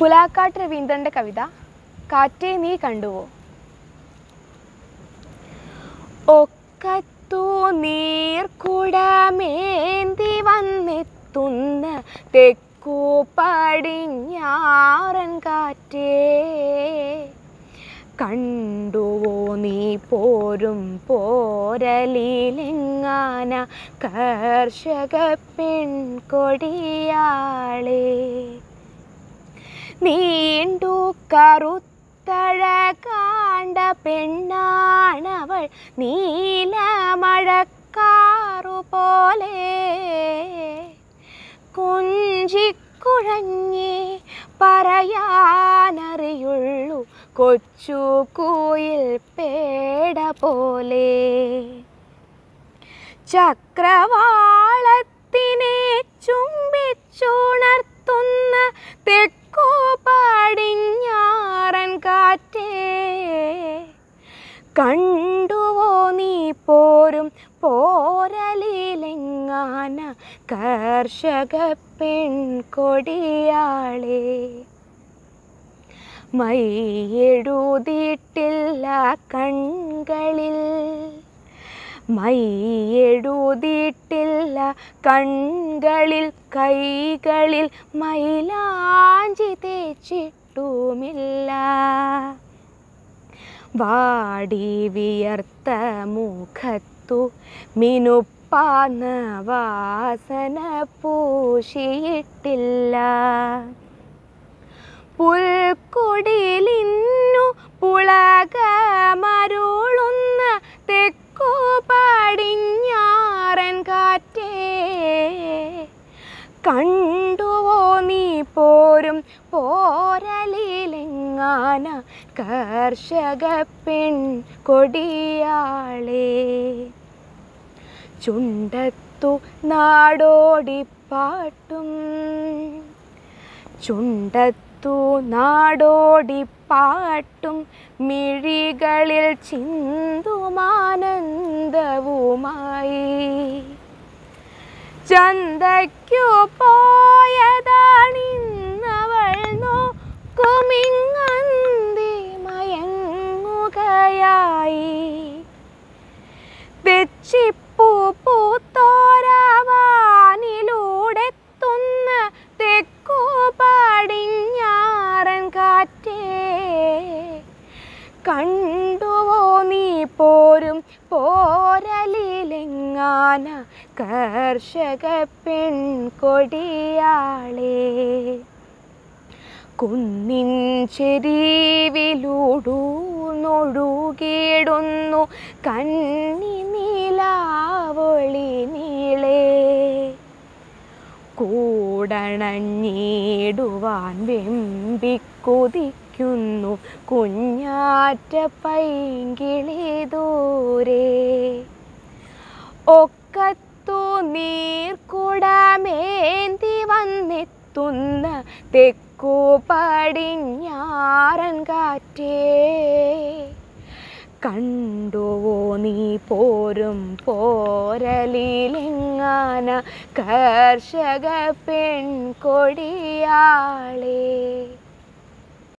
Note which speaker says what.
Speaker 1: പുലാക്കാട്ട് രവീന്ദ്രന്റെ കവിത കാറ്റേ നീ കണ്ടുവോ ഒക്കത്തു നീർക്കുടമേന്തി വന്നെത്തുന്ന തെക്കു പടിഞ്ഞാറൻ കാറ്റേ കണ്ടുവോ നീ പോരും പോരലിലെങ്ങാന കർഷക പെൺകൊടിയാളെ നീണ്ടു കറുത്തഴ കാണ്ട പെണ്ണാണവൾ നീലമഴക്കാറു പോലെ കൊഞ്ചിക്കുഴഞ്ഞേ പറയാനറിയുള്ളൂ കൊച്ചു കുയിൽ പേട പോലെ ചക്രവാളത്തിനെ ചുംബിച്ചുണർത്തുന്ന തെക്കോ പടിഞ്ഞാറൻ കാറ്റേ കണ്ടുവോ നീ പോരും പോരലിലെങ്ങാന കർഷക പെൺകൊടിയാളെ മൈയെഴുതിയിട്ടില്ല കൺകളിൽ മൈയെഴുതിയിട്ടില്ല കൺകളിൽ കൈകളിൽ മൈലാഞ്ചി തേച്ചിട്ടുമില്ല വാടി വിയർത്ത മുഖത്തു മിനുപ്പാന്ന വാസന പൂശിയിട്ടില്ല പുൽക്കൊടിലിന്നു പുളകമരുളുന്ന തെക്കു പടിഞ്ഞാറൻ കാറ്റേ കണ്ടുവോ നീ പോരും പോരലിലെങ്ങാന കർഷക പെൺകൊടിയാളെ ചുണ്ടത്തു നാടോടിപ്പാട്ടും ചുണ്ടത്തു നാടോടിപ്പാട്ടും മിഴികളിൽ ചിന്തുമാനന്ദവുമായി ചന്തയ്ക്കു പോയതാണിന്നവൾ നോക്കുമിങ്ങന്തി മയങ്ങുകയായി തെച്ചിപ്പൂ പൂത്തോരാവാനിലൂടെത്തുന്ന തെക്കു പടിഞ്ഞാറൻ കാറ്റേ കണ്ടുവോ നീ പോരും പോരലിലെങ്ങാന കർഷക പെൺകൊടിയാളെ കുന്നിൻ ചെരിവിലൂടൂന്നൊഴുകിടുന്നു കന്നി നീലാവൊളി നീളേ കൂടണഞ്ഞിടുവാൻ വെമ്പിക്കുതിക്കുന്നു കുഞ്ഞാറ്റ പൈങ്കിളി ദൂരെ ഒക്കത്തു നീർക്കുടമേന്തി വന്നെത്തുന്ന തെക്കു പടിഞ്ഞാറൻ കാറ്റേ കണ്ടുവോ നീ പോരും പോരലിലെങ്ങാന കർഷക പെൺകൊടിയാളേ